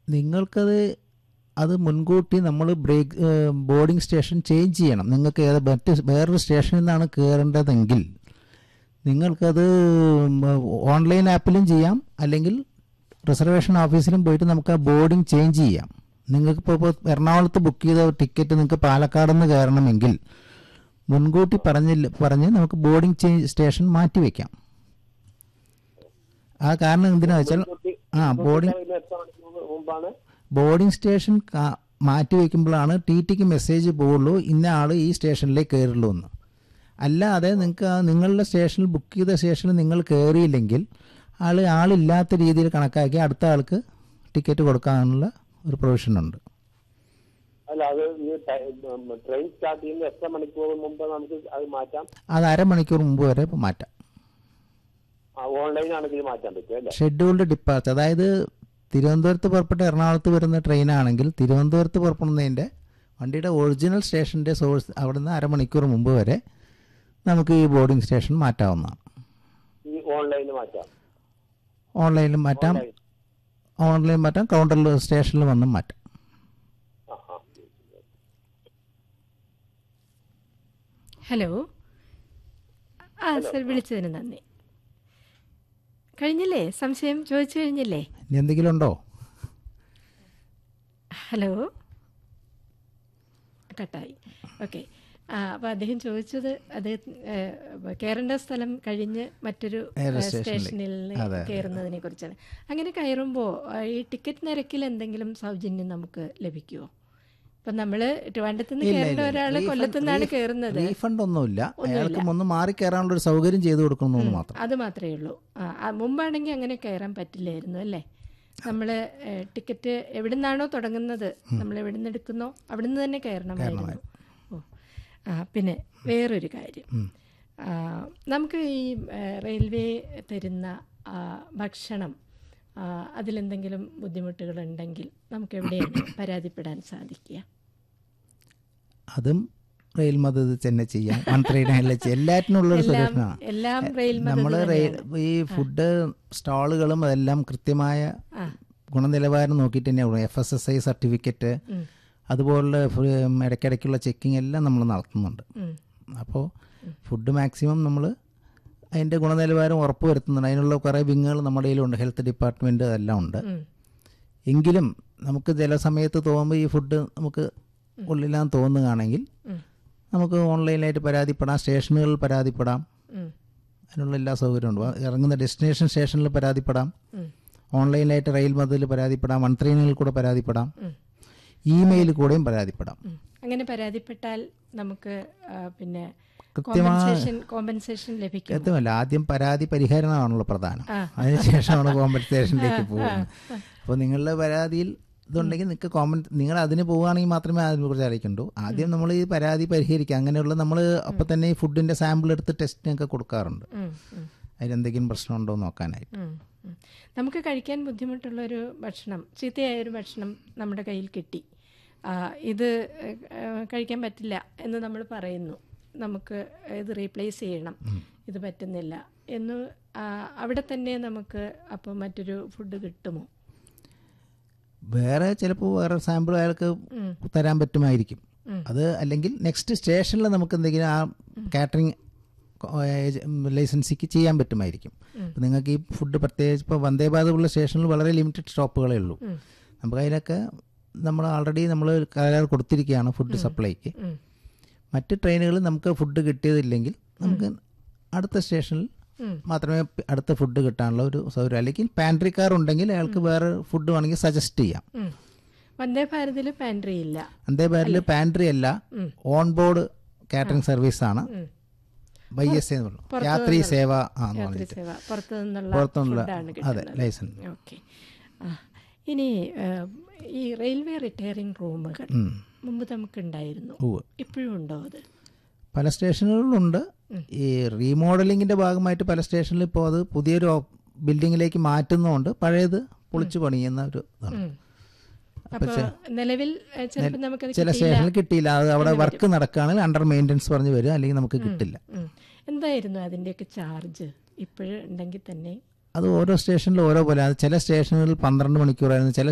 നിങ്ങൾക്കത് അത് മുൻകൂട്ടി നമ്മൾ ബ്രേക്ക് ബോർഡിംഗ് സ്റ്റേഷൻ ചേഞ്ച് ചെയ്യണം നിങ്ങൾക്ക് ഏത് മറ്റ് വേറൊരു സ്റ്റേഷനിൽ നിന്നാണ് കയറേണ്ടതെങ്കിൽ നിങ്ങൾക്കത് ഓൺലൈൻ ആപ്പിലും ചെയ്യാം അല്ലെങ്കിൽ റിസർവേഷൻ ഓഫീസിലും പോയിട്ട് നമുക്ക് ആ ബോർഡിംഗ് ചേഞ്ച് ചെയ്യാം നിങ്ങൾക്ക് ഇപ്പോൾ ഇപ്പോൾ എറണാകുളത്ത് ബുക്ക് ചെയ്ത ടിക്കറ്റ് നിങ്ങൾക്ക് പാലക്കാട് നിന്ന് കയറണമെങ്കിൽ മുൻകൂട്ടി പറഞ്ഞില്ല പറഞ്ഞ് നമുക്ക് ബോർഡിംഗ് ചേഞ്ച് സ്റ്റേഷൻ മാറ്റി വയ്ക്കാം ആ കാരണം എന്തിനാ വെച്ചാൽ ആ ബോർഡിംഗ് പിന്നെ എത്ര മണിക്കൂർ മുമ്പാണ് ബോർഡിംഗ് സ്റ്റേഷൻ കാ- മാറ്റി വയ്ക്കുമ്പോഴാണ് ടി ടിക്ക് മെസ്സേജ് പോവുള്ളൂ ഇന്ന ആൾ ഈ സ്റ്റേഷനിലേക്ക് കയറുള്ളൂ എന്ന് അല്ലാതെ നിങ്ങൾക്ക് ആ നിങ്ങളുടെ സ്റ്റേഷനിൽ ബുക്ക് ചെയ്ത സ്റ്റേഷനിൽ നിങ്ങൾ കയറിയില്ലെങ്കിൽ ആൾ ആളില്ലാത്ത രീതിയിൽ കണക്കാക്കി അടുത്ത ആൾക്ക് ടിക്കറ്റ് കൊടുക്കാനുള്ള ഒരു പ്രൊവിഷൻ ഉണ്ട് അല്ല അത് ഈ ട്രെയിൻ സ്റ്റാർട്ട് ചെയ്യുന്ന എത്ര മണിക്കൂർ മുമ്പ് നമുക്ക് അത് മാറ്റാം അത് അരമണിക്കൂർ മുമ്പ് വരെ ഇപ്പം മാറ്റാം ഓൺലൈൻ ആണെങ്കിൽ മാറ്റാൻ പറ്റും അല്ലേ ഷെഡ്യൂൾഡ് ഡിപ്പാർച്ചർ അതായത് തിരുവനന്തപുരത്ത് പുറപ്പെട്ട് എറണാകുളത്ത് വരുന്ന ട്രെയിനാണെങ്കിൽ തിരുവനന്തപുരത്ത് പുറപ്പെടുന്നതിൻ്റെ വണ്ടിയുടെ ഒറിജിനൽ സ്റ്റേഷൻ്റെ സോഴ്സ് അവിടുന്ന് അരമണിക്കൂർ മുമ്പ് വരെ നമുക്ക് ഈ ബോർഡിംഗ് സ്റ്റേഷൻ മാറ്റാവുന്നതാണ് ഈ ഓൺലൈനിൽ മാറ്റാം ഓൺലൈനിലും മാറ്റാം ഓൺലൈൻ. ഓൺലൈൻ മാറ്റാം കൗണ്ടറിൽ സ്റ്റേഷനിൽ വന്നും മാറ്റാം ആ ആ ഹലോ ആ സർ വിളിച്ചതിന് നന്ദി കഴിഞ്ഞില്ലേ സംശയം ചോദിച്ചു കഴിഞ്ഞില്ലേ ഇനി എന്തെങ്കിലും ഉണ്ടോ ഹലോ കട്ടായി ഓക്കെ ആ അപ്പോൾ അദ്ദേഹം ചോദിച്ചത് അത് ഏഹ്, കയറേണ്ട സ്ഥലം കഴിഞ്ഞ് മറ്റൊരു വേറെ ഏഹ്, സ്റ്റേഷനിൽ. സ്റ്റേഷനിൽ അതെ, അതെ. കയറുന്നതിനെ കുറിച്ചാണ് അങ്ങനെ കയറുമ്പോൾ ഈ ടിക്കറ്റ് നിരക്കിൽ എന്തെങ്കിലും സൗജന്യം നമുക്ക് ലഭിക്കുമോ ഇപ്പം നമ്മൾ ട്രിവാൻഡ്രത്ത് നിന്ന് കയറേണ്ട ഒരാൾ കൊല്ലത്തു നിന്നാണ് കയറുന്നത് റീഫണ്ട് ഒന്നുമില്ല അയാൾക്ക് ഒന്ന് മാറി കയറാനുള്ള ഒരു സൗകര്യം ചെയ്തു കൊടുക്കുന്നു മാത്രം അത് മാത്രമേ ഉള്ളൂ ആ ആ, മുമ്പാണെങ്കിൽ അങ്ങനെ കയറാൻ പറ്റില്ലായിരുന്നു അല്ലേ നമ്മൾ ടിക്കറ്റ് എവിടെ നിന്നാണോ തുടങ്ങുന്നത് നമ്മൾ എവിടെ നിന്ന് എടുക്കുന്നോ അവിടെ നിന്ന് തന്നെ കയറണമായിരുന്നു ഓ ആ പിന്നെ വേറൊരു കാര്യം ആ, നമുക്ക് ഈ ആ, റെയിൽവേ തരുന്ന ആ, ഭക്ഷണം ആ, അതിലെന്തെങ്കിലും ബുദ്ധിമുട്ടുകളുണ്ടെങ്കിൽ നമുക്ക് എവിടെയാണ് പരാതിപ്പെടാൻ സാധിക്കുക അതും റെയിൽ മദത് തന്നെ ചെയ്യാം വൺ ത്രീ നയനിലെ എല്ലാറ്റിനുള്ള ഒരു എല്ലാം സൊല്യൂഷനാണ് എല്ലാം റെയിൽ മദത് നമ്മൾ ഈ ഫുഡ് സ്റ്റാളുകളും അതെല്ലാം കൃത്യമായ ഗുണനിലവാരം നോക്കിയിട്ട് തന്നെയാണ് F S S I certificate അതുപോലുള്ള ഫു- ഇടയ്ക്കിടയ്ക്കുള്ള ചെക്കിംഗ് എല്ലാം നമ്മൾ നടത്തുന്നുണ്ട് ഉം. അപ്പോൾ ഫുഡ് മാക്സിമം നമ്മൾ അതിൻ്റെ ഗുണനിലവാരം ഉറപ്പ് വരുത്തുന്നുണ്ട് അതിനുള്ള കുറേ വിങ്ങുകൾ നമ്മുടെ കയ്യിലുണ്ട് ഹെൽത്ത് ഡിപ്പാർട്ട്മെൻറ്റ് അതെല്ലാം ഉണ്ട് ഉം. എങ്കിലും നമുക്ക് ചില സമയത്ത് തോന്നുമ്പോൾ ഈ ഫുഡ് നമുക്ക് ഉള്ളിലാന്ന് തോന്നുകയാണെങ്കിൽ ഉം. നമുക്ക് ഓൺലൈനായിട്ട് പരാതിപ്പെടാം സ്റ്റേഷനുകളിൽ പരാതിപ്പെടാം ഉം. അതിനുള്ള എല്ലാ സൗകര്യമുണ്ട് വ- ഇറങ്ങുന്ന ഡെസ്റ്റിനേഷൻ സ്റ്റേഷനിൽ പരാതിപ്പെടാം ഉം. ഓൺലൈനായിട്ട് റെയിൽ മതിൽ പരാതിപ്പെടാം വൺ ത്രീനിൽ കൂടെ പരാതിപ്പെടാം ഉം. ഇമെയിൽ കൂടെയും പരാതിപ്പെടാം ഉം. അങ്ങനെ പരാതിപ്പെട്ടാൽ നമുക്ക് ആ, പിന്നെ കൃത്യമായ- കോമ്പൻസേഷൻ കോമ്പൻസേഷൻ ലഭിക്കും എത്തുമല്ല ആദ്യം പരാതി പരിഹാരമാണല്ലോ പ്രധാനം ആ. അതിനുശേഷമാണ് കോമ്പൻസേഷനിലേക്ക് പോകുന്നത് അപ്പോൾ നിങ്ങളുടെ പരാതിയിൽ ഇതുണ്ടെങ്കിൽ നിങ്ങൾക്ക് കോമൻ നിങ്ങൾ അതിന് പോവുകയാണെങ്കിൽ മാത്രമേ അതിനെക്കുറിച്ച് അറിയിക്കണ്ടൂ ആദ്യം നമ്മൾ ഈ പരാതി പരിഹരിക്കുക അങ്ങനെയുള്ള നമ്മൾ അപ്പം തന്നെ ഈ ഫുഡിൻ്റെ സാമ്പിൾ എടുത്ത് ടെസ്റ്റിനൊക്കെ കൊടുക്കാറുണ്ട് ഉം, ഉം, അതിലെന്തെങ്കിലും പ്രശ്നമുണ്ടോ എന്ന് നോക്കാനായിട്ട് ഉം, ഉം. നമുക്ക് കഴിക്കാൻ ബുദ്ധിമുട്ടുള്ള ഒരു ഭക്ഷണം ചീത്തയായ ഒരു ഭക്ഷണം നമ്മുടെ കയ്യിൽ കിട്ടി ആ, ഇത് ഏഹ്, കഴിക്കാൻ പറ്റില്ല എന്ന് നമ്മൾ പറയുന്നു നമുക്ക് ഇത് റീപ്ലേസ് ചെയ്യണം ഇത് പറ്റുന്നില്ല എന്ന് ആ, അവിടെ തന്നെ നമുക്ക് അപ്പോൾ മറ്റൊരു ഫുഡ് കിട്ടുമോ വേറെ ചിലപ്പോൾ വേറെ സാമ്പിൾ അയാൾക്ക് ഉം. തരാൻ പറ്റുമായിരിക്കും ഉം. അത് അല്ലെങ്കിൽ നെക്സ്റ്റ് സ്റ്റേഷനിൽ നമുക്ക് എന്തെങ്കിലും ആ കാറ്ററിംഗ് ലൈസൻസിക്ക് ചെയ്യാൻ പറ്റുമായിരിക്കും അപ്പോൾ നിങ്ങൾക്ക് ഈ ഫുഡ് പ്രത്യേകിച്ച് ഇപ്പോൾ വന്ദേ ഭാരതുള്ള സ്റ്റേഷനിൽ വളരെ ലിമിറ്റഡ് സ്റ്റോപ്പുകളേ ഉള്ളൂ ഉം. നമുക്ക് അതിനൊക്കെ നമ്മൾ ആൾറെഡി നമ്മൾ കരാർ കൊടുത്തിരിക്കുകയാണ് ഫുഡ് സപ്ലൈക്ക് ഉം. മറ്റ് ട്രെയിനുകളിൽ നമുക്ക് ഫുഡ് കിട്ടിയതില്ലെങ്കിൽ നമുക്ക് അടുത്ത സ്റ്റേഷനിൽ ഉം. മാത്രമേ പ് അടുത്ത ഫുഡ് കിട്ടാനുള്ള ഒരു സൗകര്യം അല്ലെങ്കിൽ പാൻട്രി കാർ ഉണ്ടെങ്കിൽ അയാൾക്ക് വേറെ ഫുഡ് വേണമെങ്കിൽ സജസ്റ്റ് ചെയ്യാം ഉം. വന്ദേ ഭാരതിൽ പാൻട്രി ഇല്ല വന്ദേ ഭാരതിൽ പാൻട്രി അല്ല ഓൺ ബോർഡ് കാറ്ററിംഗ് സർവീസ് ആണ് ഉം. വൈ എസ് എന്ന് പറഞ്ഞു യാത്രി സേവ ആ എന്ന് യാത്രി പറഞ്ഞിട്ട് സേവ പുറത്തു നിന്നുള്ള പുറത്തുനിന്നുള്ള ഫുഡാണ് അതെ കിട്ടുന്നത് ലൈസൻസ് ഓക്കെ ഇനി ആ, ഈ റെയിൽവേ റിട്ടയറിംഗ് റൂമുകൾ മുമ്പ് നമുക്കുണ്ടായിരുന്നു ഉവ്വ്. ഇപ്പോഴും ഉണ്ടോ അത് പല സ്റ്റേഷനുകളിലുണ്ട് ഈ റീമോഡലിങ്ങിന്റെ ഭാഗമായിട്ട് പല സ്റ്റേഷനിൽ ഇപ്പോൾ അത് പുതിയൊരു ബിൽഡിങ്ങിലേക്ക് മാറ്റുന്നതുകൊണ്ട് പഴയത് പൊളിച്ചു പണിയുന്ന ഒരു ഇതാണ് ഉം. അപ്പൊ നിലവിൽ ചിലപ്പോൾ നമുക്കത് ചില സ്റ്റേഷനിൽ കിട്ടിയില്ല അത് അവിടെ വർക്ക് നടക്കുകയാണെങ്കിൽ അണ്ടർ മെയിൻ്റനൻസ് പറഞ്ഞ് വരും അല്ലെങ്കിൽ നമുക്ക് കിട്ടില്ല ഉം. എന്തായിരുന്നു അതിൻ്റെയൊക്കെ ചാർജ് ഇപ്പോഴും ഉണ്ടെങ്കിൽ തന്നെ അത് ഓരോ സ്റ്റേഷനിലും ഓരോ പോലെ അത് ചില സ്റ്റേഷനുകളിൽ പന്ത്രണ്ട് മണിക്കൂറായിരുന്നു ചില